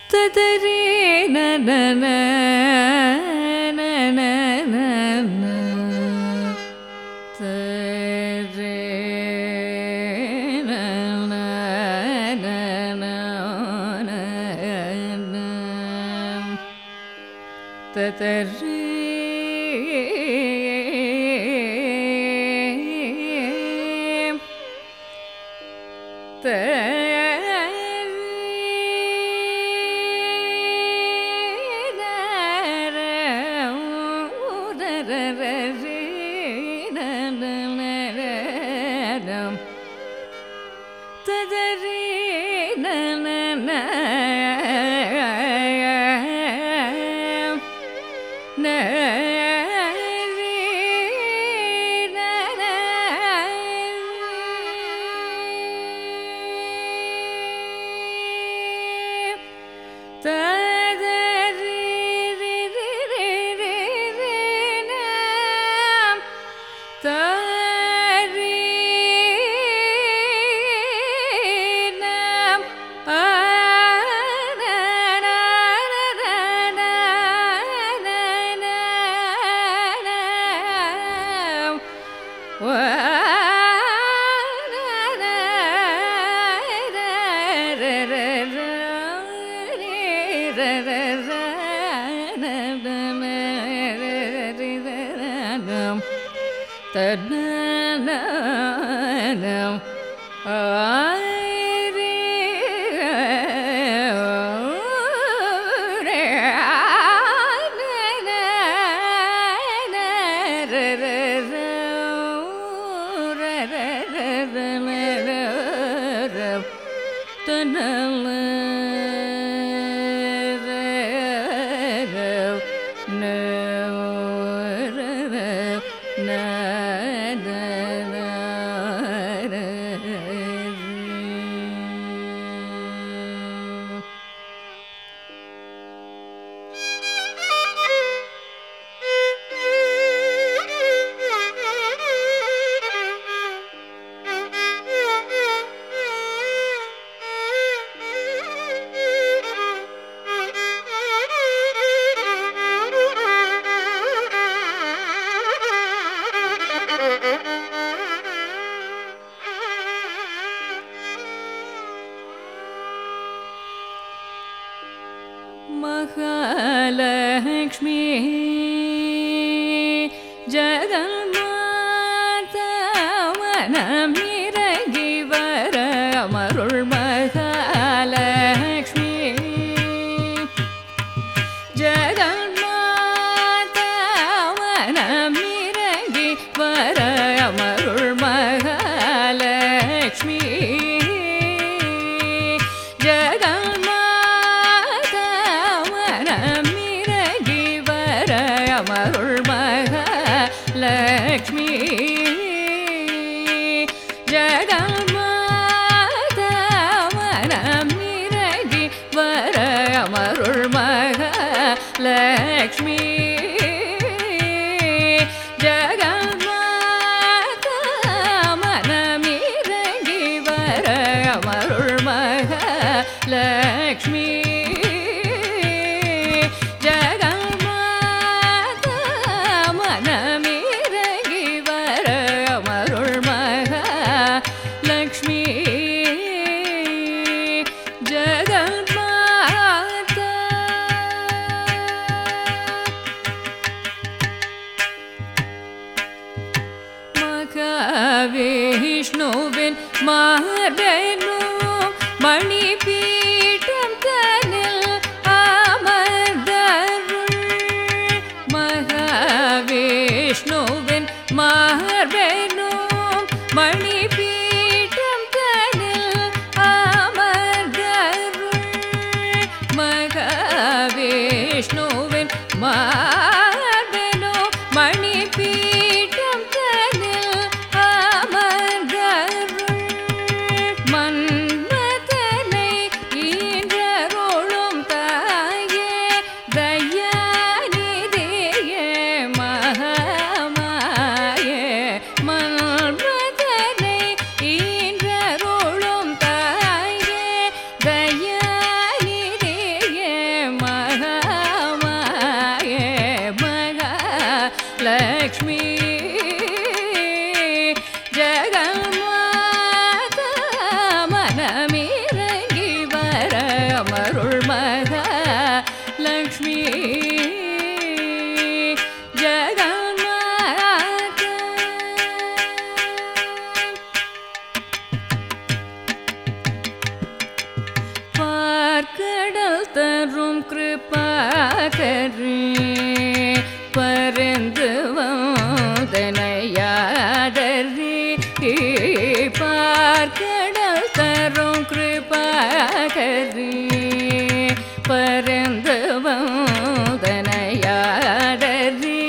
ததரி நன ததரி மகாலக்ஷ்மி ஜெகன்மாதவனமிறங்கி வர அமருள் மகாலக்ஷ்மி ஜெகன்மாதவனமிறங்கி வர அமருள் மகாலக்ஷ்மி ஜெகன்மாதவனமிறங்கி வர அமருள் மகாலக்ஷ்மி ஜெகன்மாதவனமிறங்கி வர அமருள் மகாலக்ஷ்மி ஜெகன்மாதவனமிறங்கி வர அமருள் மகாலக்ஷ்மி ஜெகன்மாதவனமிறங்கி வர அமருள் மகாலக்ஷ்மி ஜெகன்மாதா மகாவிஷ்ணுவின் மார்பெனும் மணிபீட்டம் தனில் அமர்ந்தருள் மகாவிஷ்ணுவின் மார்பெனும் மணிபீட்டம் தனில் அமர்ந்தருள் மகாவிஷ்ணுவின் மார்பெனும் மணிபீட்டம் தனில் அமர்ந்தருள் மன் லக்ஷ்மி ஜெகமாதா மனமிறங்கி வர அமருள் மகா லக்ஷ்மி ஜெகமாதா பார்க்கடல் தரும் கிருபாகரே பரந்து வந்தனையாதரே பார்க்கடல் தரும் கிருபாகரே பரந்து வந்தனையாதரே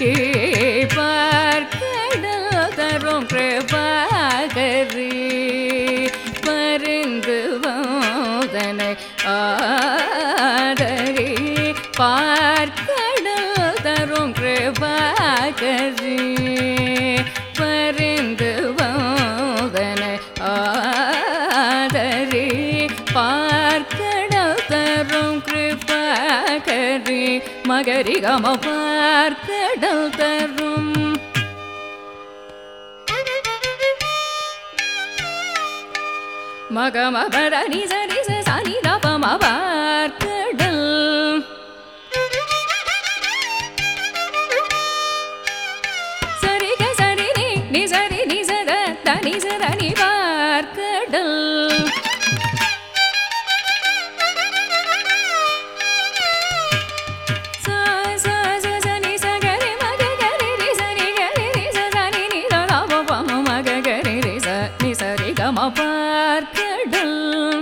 பார்க்கடல் தரும் கிருபாகரே பரிந்து வாதனை ஆதரி பார்க்கடல் தரும் கிருபாகரி பரிந்து வாதனை ஆதரி பார்க்கடல் தரும் கிருபாகரி மகரி கம பார்க்கடல் தரும் மகமபர நிச நிச சனி ரபம பார்க்கடல் சரிக சரி நி நி சரி நி சத தனி சதனி பார்க்கடல் சா சா ச ச நி ச க ரி ம க க ரி ரி ச ரி க ரி ரி ச ச நி நி த ர ப ப ம ம க க ரி ரி ச நி ச ரி க ம பார்க்கடல்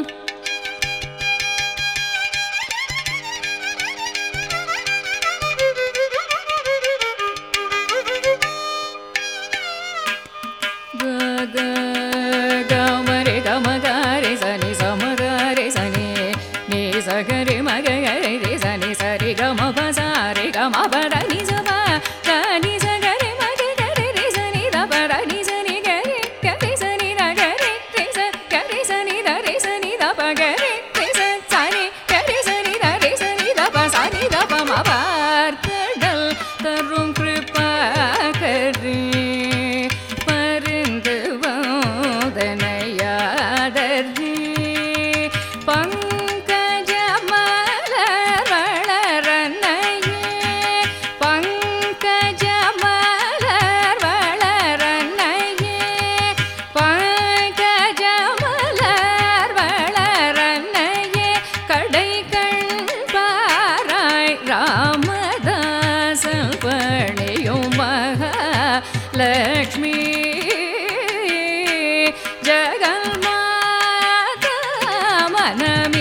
க க க ம ரி க ம க ரி ச நி ச ம க ரி ச நி நி ச க ரி ம க க ரி ரி ச நி ச ரி க ம ப ச ரி க ம ப ர நி ச ப க நி ச க ரி ம க க ரி ரி ச நி த ப ர நி ச நி க ரி க ரி ச நி த க ரி ரி ச க ரி ச நி த ரி ச நி த ப க ரி ரி ச ச நி க ரி ச நி த ரி ச நி த ப ச நி த ப ம பார்க்கடல் தரும் கிருபாகரி பரிந்து வாதனையாதரி பங்கஜ மலர் வளரனையே பங்கஜ மலர் வளரனையே பங்கஜ மலர் வளரனையே கடை கண் பாராய் ராமதாசன் பணியும் மகா லக்ஷ்மி ஜெகன்மாதா மனமி